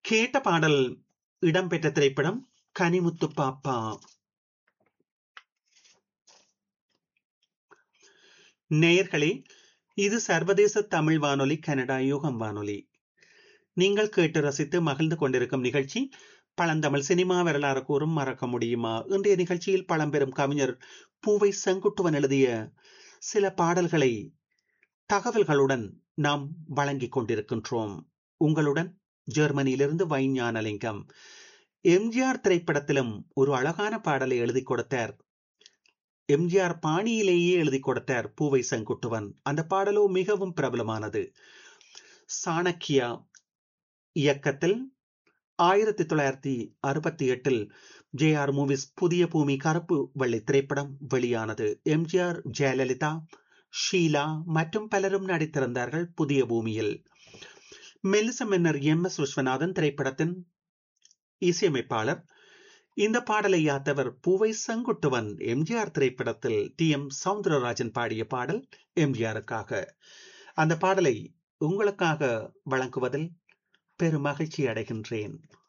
கேட்ட பாடல் இடம்பெற்ற திரைப்படம் கனிமுத்து பாப்பா நேயர்களே இது சர்வதேச தமிழ் வானொலி கனடா யூகம் வானொலி நீங்கள் கேட்டு ரசித்து மகிழ்ந்து கொண்டிருக்கும் நிகழ்ச்சி பழந்தமிழ் சினிமா வரலாறு கூறும் மறக்க முடியுமா இன்றைய நிகழ்ச்சியில் பழம்பெரும் கவிஞர் பூவை செங்குட்டுவன் எழுதிய சில பாடல்களை தகவல்களுடன் நாம் வழங்கிக் கொண்டிருக்கின்றோம் உங்களுடன் ஜெர்மனியிலிருந்து வைஞானலிங்கம் எம்ஜிஆர் திரைப்படத்திலும் ஒரு அழகான பாடலை எழுதி கொடுத்தார் எம்ஜிஆர் பாணியிலேயே எழுதி கொடுத்தார் பூவை செங்குட்டுவன் அந்த பாடலோ மிகவும் பிரபலமானது சாணக்கியா இயக்கத்தில் ஆயிரத்தி தொள்ளாயிரத்தி அறுபத்தி எட்டில் ஜே ஆர் மூவிஸ் புதிய பூமி கருப்பு வெள்ளை திரைப்படம் வெளியானது எம்ஜிஆர் ஜெயலலிதா ஷீலா மற்றும் பலரும் நடித்திருந்தார்கள் புதிய பூமியில் மெல்லிச மன்னர் எம் எஸ் விஸ்வநாதன் திரைப்படத்தின் இசையமைப்பாளர் இந்த பாடலை யாத்தவர் பூவை செங்குட்டுவன் எம்ஜிஆர் திரைப்படத்தில் டி எம் சவுந்தரராஜன் பாடிய பாடல் எம்ஜிஆருக்காக அந்த பாடலை உங்களுக்காக வழங்குவதில் பெரும் மகிழ்ச்சி அடைகின்றேன்